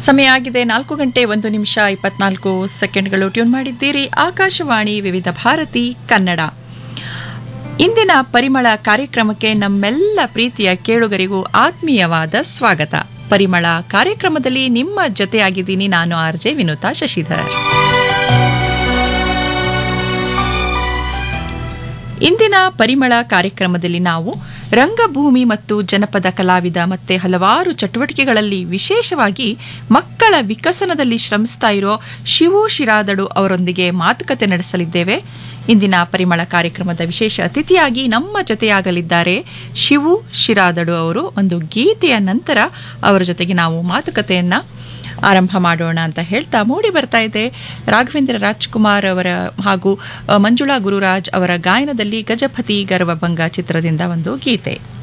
ಸಮಯ ಆಗಿದೆ ನಾಲ್ಕು ಗಂಟೆ ಒಂದು ನಿಮಿಷ ಇಪ್ಪತ್ನಾಲ್ಕು ಸೆಕೆಂಡ್ಗಳು ಟ್ಯೂನ್ ಮಾಡಿದ್ದೀರಿ ಆಕಾಶವಾಣಿ ವಿವಿಧ ಭಾರತಿ ಕನ್ನಡ ಇಂದಿನ ಪರಿಮಳ ಕಾರ್ಯಕ್ರಮಕ್ಕೆ ನಮ್ಮೆಲ್ಲ ಪ್ರೀತಿಯ ಕೇಳುಗರಿಗೂ ಆತ್ಮೀಯವಾದ ಸ್ವಾಗತ ಪರಿಮಳ ಕಾರ್ಯಕ್ರಮದಲ್ಲಿ ನಿಮ್ಮ ಜೊತೆಯಾಗಿದ್ದೀನಿ ನಾನು ಆರ್ ಜೆ ವಿನುತಾ ಶಶಿಧರ್ ಇಂದಿನ ಪರಿಮಳ ಕಾರ್ಯಕ್ರಮದಲ್ಲಿ ನಾವು ರಂಗಭೂಮಿ ಮತ್ತು ಜನಪದ ಕಲಾವಿದ ಮತ್ತೆ ಹಲವಾರು ಚಟುವಟಿಕೆಗಳಲ್ಲಿ ವಿಶೇಷವಾಗಿ ಮಕ್ಕಳ ವಿಕಸನದಲ್ಲಿ ಶ್ರಮಿಸ್ತಾ ಇರೋ ಶಿವು ಶಿರಾದಡು ಅವರೊಂದಿಗೆ ಮಾತುಕತೆ ನಡೆಸಲಿದ್ದೇವೆ ಇಂದಿನ ಪರಿಮಳ ಕಾರ್ಯಕ್ರಮದ ವಿಶೇಷ ಅತಿಥಿಯಾಗಿ ನಮ್ಮ ಜೊತೆಯಾಗಲಿದ್ದಾರೆ ಶಿವು ಶಿರಾದಡು ಅವರು ಒಂದು ಗೀತೆಯ ನಂತರ ಅವರ ಜೊತೆಗೆ ನಾವು ಮಾತುಕತೆಯನ್ನ ಆರಂಭ ಮಾಡೋಣ ಅಂತ ಹೇಳ್ತಾ ಮೂಡಿ ಬರ್ತಾ ಇದೆ ರಾಘವೇಂದ್ರ ರಾಜ್ಕುಮಾರ್ ಅವರ ಹಾಗೂ ಅ, ಮಂಜುಳಾ ಗುರುರಾಜ್ ಅವರ ಗಾಯನದಲ್ಲಿ ಗಜಪತಿ ಗರ್ವಭಂಗ ಚಿತ್ರದಿಂದ ಒಂದು ಗೀತೆ